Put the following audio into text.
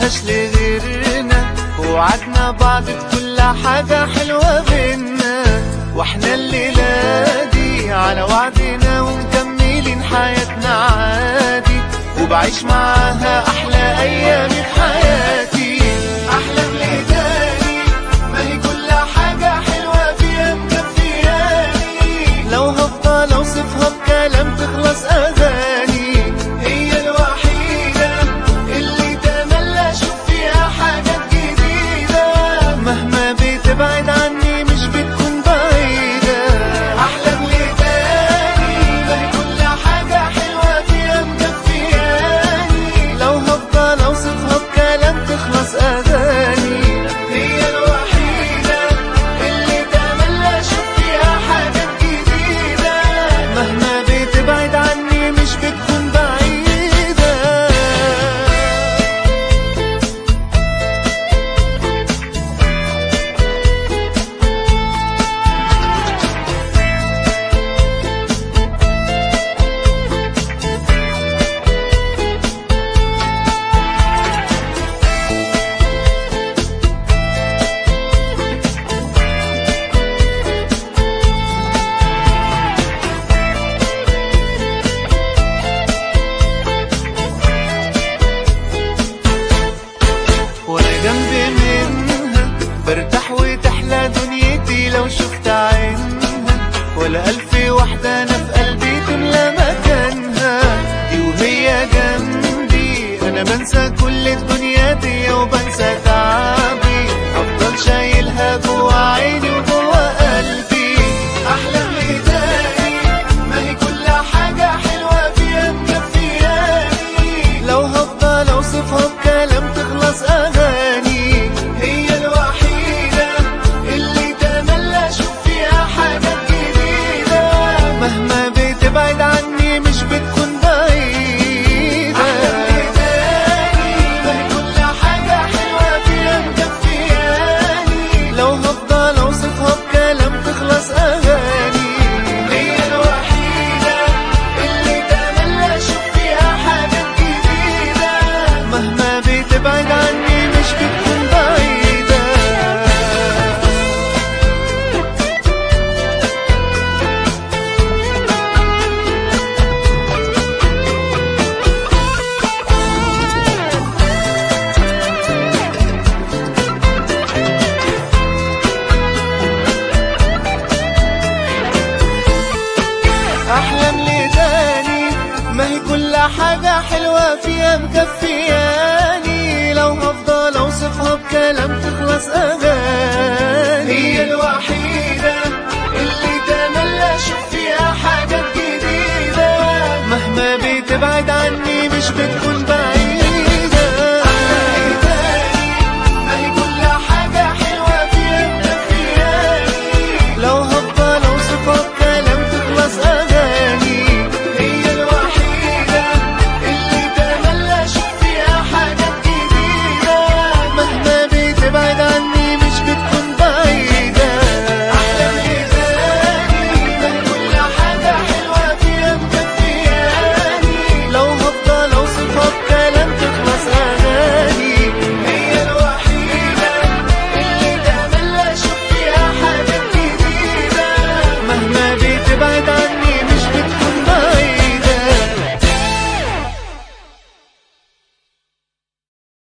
نعيشهاش لغيرنا ووعدنا بعض بكل حاجة حلوة بينا واحنا الليلة دي على وعدنا ومكملين حياتنا عادي وبعيش معاها أحلى أيام في حياتي أحلام ليداني ما هي كل حاجة حلوة فيها مكفياني لو هفضل أوصفها بكلام تخلص أغاني هي الوحيدة اللي تملى أشوف فيها حاجات جديدة مهما بتبعد عني مش بتكون بعيدة أحلام ليداني ما هي كل حاجة حلوة فيها مكفياني لو هفضل أوصفها بكلام تخلص أغاني هي الوحيدة اللي تملى أشوف فيها حاجات جديدة مهما بتبعد عني مش بتكون بعيدة وانا جنبي منها برتاح وتحلى دنيتي لو شفت عينها ولا ألف واحدة أنا في قلبي تملى مكانها دي وهي جنبي أنا بنسى كل الدنيا دي وبنسى تعبي أفضل شايلها جوا عيني وجوا قلبي أحلام ليداني ما هي كل حاجة حلوة فيها مكفياني لو هفضل أوصفها بكلام تخلص أغاني هي الوحيدة اللي تملى أشوف فيها حاجات جديدة مهما بتبعد عني مش بتكون بعيدة ما هي كل حاجة حلوة فيها مكفياني لو هفضل أوصفها بكلام تخلص أغاني هي الوحيدة اللي تملى أشوف فيها حاجات جديدة مهما بتبعد عني مش بتكون بعيدة احلام ليداني ما هي كل حاجة حلوة فيها مكفياني لو هفضل اوصفها بكلام تخلص اغاني